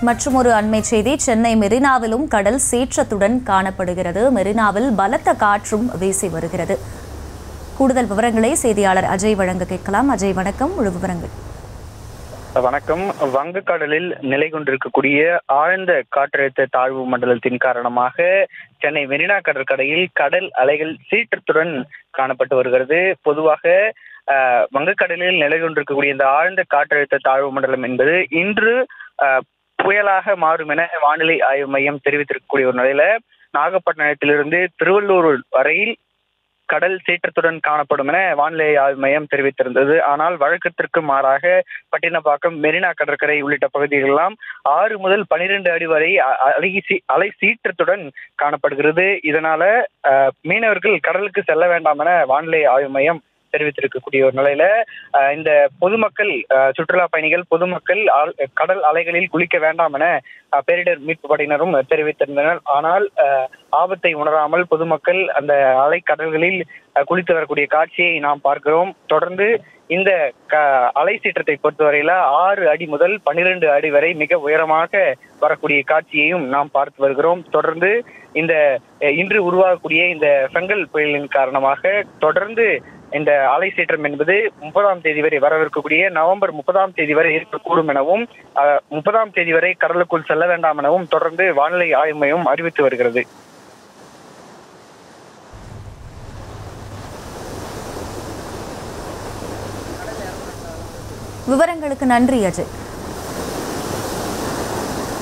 மற்றும் ஒரு அண்மை செய்தி சென்னை மெரினாவிலும் கடல் சீற்றத்துடன் காணப்படுகிறது மெரினாவில் பலத்த காற்றும் வீசி வருகிறது கூடுதல் விவரங்களை செய்தியாளர் அஜய் வழங்க கேட்கலாம் அஜய் வணக்கம் முழு விவரங்கள் வணக்கம் வங்கக்கடலில் நிலை கொண்டிருக்கக்கூடிய ஆழ்ந்த காற்றழுத்த தாழ்வு மண்டலத்தின் காரணமாக சென்னை மெரினா கடற்கரையில் கடல் அலைகள் சீற்றத்துடன் காணப்பட்டு வருகிறது பொதுவாக அஹ், வங்கக்கடலில் நிலை கொண்டிருக்கக்கூடிய இந்த ஆழ்ந்த காற்றழுத்த தாழ்வு மண்டலம் என்பது இன்று அஹ், புயலாக மாறும் என வானிலை ஆய்வு மையம் தெரிவித்திருக்கக்கூடிய ஒரு நிலையில நாகப்பட்டினத்திலிருந்து திருவள்ளூர் வரையில் கடல் சீற்றத்துடன் காணப்படும் என வானிலை ஆய்வு மையம் தெரிவித்திருந்தது ஆனால் வழக்கத்திற்கு மாறாக பட்டினப்பாக்கம் மெரினா கடற்கரை உள்ளிட்ட பகுதிகளெல்லாம் ஆறு முதல் பனிரெண்டு அடி வரை அ- அலை சீ- அலை சீற்றத்துடன் காணப்படுகிறது இதனால அஹ், மீனவர்கள் கடலுக்கு செல்ல வேண்டாம் என வானிலை ஆய்வு மையம் தெரிவித்திருக்கக்கூடிய ஒரு நிலையில அஹ், இந்த பொதுமக்கள் அஹ், சுற்றுலா பயணிகள் பொதுமக்கள் ஆல்- கடல் அலைகளில் குளிக்க வேண்டாம் என அஹ், பேரிடர் மீட்பு படையினரும் தெரிவித்திருந்தனர் ஆனால் அஹ், ஆபத்தை உணராமல் பொதுமக்கள் அந்த அலை கடல்களில் அஹ், குளித்து வரக்கூடிய காட்சியை நாம் பார்க்கிறோம் தொடர்ந்து இந்த க- அலை சீற்றத்தை பொறுத்தவரையில ஆறு அடி முதல் பன்னிரண்டு அடி வரை மிக உயரமாக வரக்கூடிய காட்சியையும் நாம் பார்த்து வருகிறோம் தொடர்ந்து இந்த அஹ், இன்று உருவாகக்கூடிய இந்த ஃபெங்கல் புயலின் காரணமாக தொடர்ந்து இந்த அலை சீற்றம் என்பது முப்பதாம் தேதி வரை வரவிருக்கக்கூடிய நவம்பர் முப்பதாம் தேதி வரை இருக்கக்கூடும் எனவும் அஹ், முப்பதாம் தேதி வரை கடலுக்குள் செல்ல வேண்டாம் எனவும் தொடர்ந்து வானிலை ஆய்வு மையம் அறிவித்து வருகிறது விவரங்களுக்கு நன்றி அஜய்